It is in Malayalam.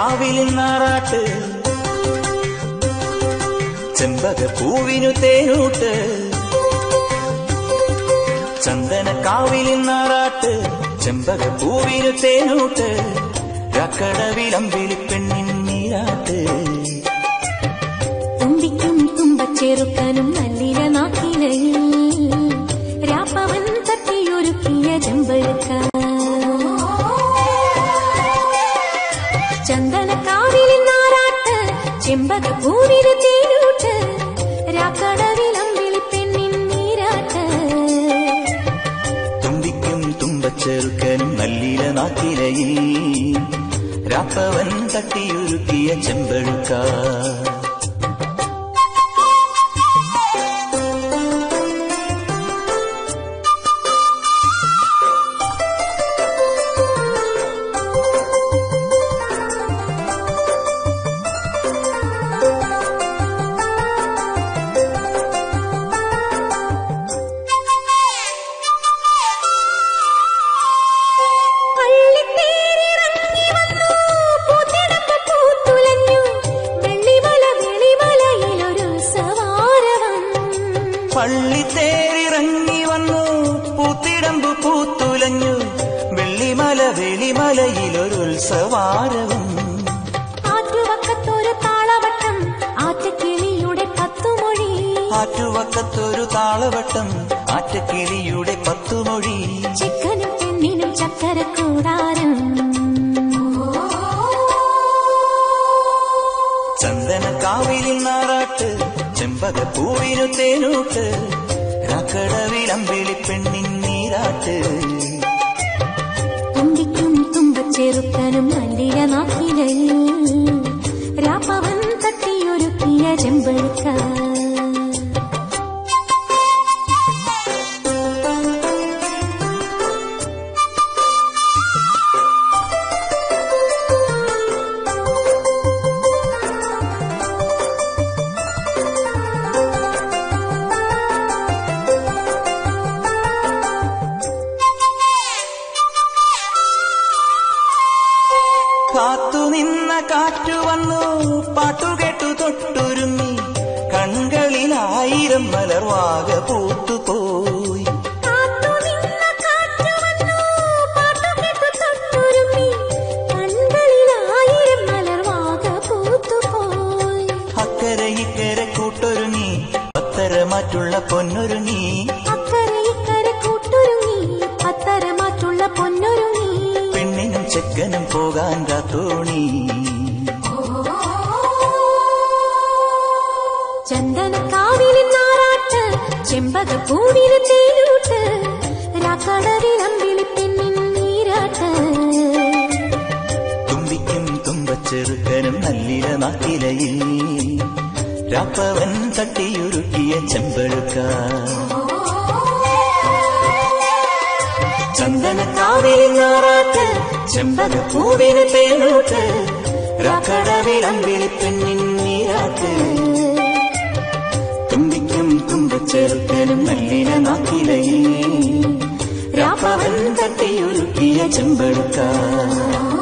കാവിലിന്നാറാട്ട് ചെമ്പക പൂവിനു തേനൂട്ട് ചന്ദന കാവിലിന്നാറാട്ട് ചെമ്പക പൂവിനു തേനൂട്ട് കടവിലമ്പിളി പെണ്ണിൻ നീരാട്ട് തുമ്പിക്കും തുമ്പച്ചെറുക്കനും നല്ലില നാക്കിലയിൽ രാപ്പവൻ തട്ടിയൊരുക്കിയ ചെമ്പഴുക്ക ചന്ദനക്കാവിലിൽ നാറാട്ട് ചെമ്പക പൂവിന് തേനൂട്ട് രാക്കടവിലമ്പിളി പെണ്ണിൻ നീരാട്ട് തുമ്പിക്കും തുമ്പച്ചെറുക്കനും നല്ലില നാക്കിലയിൽ രാപ്പവൻ തട്ടിയൊരുക്കിയ ചെമ്പഴുക്ക പള്ളിത്തേരിറങ്ങി വന്നു പൂത്തിടക്ക പൂത്തുലഞ്ഞു വെള്ളിമല വെളിമലയിലൊരു സവാരവൻ പള്ളി തേരിറങ്ങി വന്നു പൂത്തിടമ്പു പൂത്തുലഞ്ഞു വെള്ളിമല വെളിമലയിലൊരു ഉത്സവാരവും ആറ്റുവക്കത്തൊരു താളവട്ടം ആറ്റക്കിളിയുടെ പത്തുമൊഴി ആറ്റുവക്കത്തൊരു താളവട്ടം ആറ്റക്കിളിയുടെ പത്തുമൊഴി ചിക്കനും പെണ്ണിനും ചക്കര കൂടാരം ചന്ദന കാവിലിൽ നാറാട്ട് ചെമ്പക പൂവിനു തേനൂട്ട് രാക്കടവിലമ്പിളി പെണ്ണിൻ നീരാട്ട് തുമ്പിക്കും തുമ്പച്ചെറുക്കനും നല്ലില നാക്കിലയിൽ രാപ്പവൻ തട്ടിയൊരുക്കിയ ചെമ്പഴുക്ക കാത്തുനിന്ന കാറ്റു വന്നു പാട്ടുകേട്ടു തൊട്ടുരുമ്മി കൺകളിലായിരം മലർവാക പൂത്തുപോയി കാത്തുനിന്ന കാറ്റ് വന്നു, പാട്ടുകേട്ടു തൊട്ടുരുമ്മി, കൺകളിലായിരം മലർവാക പൂത്തുപോയി. അക്കരെ ഇക്കരെ കൂട്ടൊരുങ്ങി പത്തര മറ്റുള്ള പൊന്നൊരുങ്ങി അക്കരെ ഇക്കരെ കൂട്ടൊരുങ്ങി, പത്തര മാറ്റുള്ള പൊന്നൊരുങ്ങി. പെണ്ണിനും ചെക്കനും പോകാൻ കാത്തോണി ചന്ദനക്കാവിലിൻ നാറാട്ട്, ചെമ്പകപ്പൂവിന് തേനൂട്ട്, രാക്കടവിലമ്പിളി പെണ്ണിൻ നീരാട്ട്. തുമ്പിക്കും തുമ്പച്ചെറുക്കനും നല്ലില നാക്കിലയിൽ രാപ്പവൻ തട്ടിയുരുക്കിയ ചെമ്പഴുക്ക ചന്ദനക്കാവിൽ ഞാറാട്ട് ചെമ്പകപ്പൂവിന് തേനൂട്ട് രാക്കടവിലമ്പിളി പെണ്ണിൻ നീരാട്ട് തുമ്പിക്കും തുമ്പച്ചെറുക്കനും നല്ലില നാക്കിലയിൽ രാപ്പവൻ തട്ടിയുരുക്കിയ ചെമ്പഴുക്ക